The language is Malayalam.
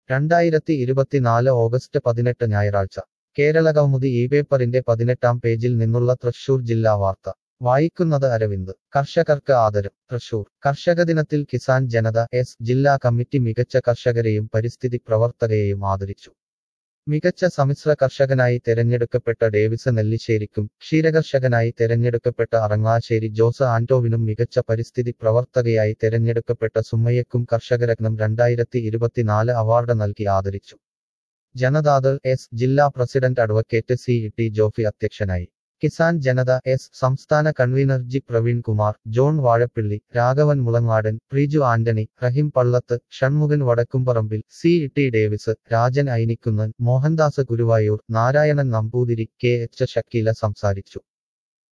രണ്ടായിരത്തി ഇരുപത്തിനാല് ഓഗസ്റ്റ് പതിനെട്ട് ഞായറാഴ്ച കേരളകൗമുദി ഈ പേപ്പറിന്റെ പതിനെട്ടാം പേജിൽ നിന്നുള്ള തൃശൂർ ജില്ലാ വാർത്ത വായിക്കുന്നത് അരവിന്ദ് കർഷകർക്ക് ആദരം തൃശൂർ കർഷക ദിനത്തിൽ കിസാൻ ജനത എസ് ജില്ലാ കമ്മിറ്റി മികച്ച കർഷകരെയും പരിസ്ഥിതി പ്രവർത്തകയെയും ആദരിച്ചു മികച്ച സമ്മിശ്ര കർഷകനായി തെരഞ്ഞെടുക്കപ്പെട്ട ഡേവിസ് നെല്ലിശ്ശേരിക്കും ക്ഷീരകർഷകനായി തെരഞ്ഞെടുക്കപ്പെട്ട അറങ്ങാശ്ശേരി ജോസ് ആന്റോവിനും മികച്ച പരിസ്ഥിതി പ്രവർത്തകയായി തെരഞ്ഞെടുക്കപ്പെട്ട സുമ്മയ്യക്കും കർഷകരത്നം രണ്ടായിരത്തി ഇരുപത്തിനാല് അവാർഡ് നൽകി ആദരിച്ചു ജനതാദൾ എസ് ജില്ലാ president advocate C T Jofy അധ്യക്ഷനായി കിസാൻ ജനത എസ് സംസ്ഥാന convener G Praveen Kumar John Vazhappilly Raghavan Mulangadan Preeju Antony Rahim Pallath Shanmukhan Vadakkumparambil C T Davis Rajan Ainikkunnan Mohandas Guruvayur Narayanan Namboothiri K H Shakeela സംസാരിച്ചു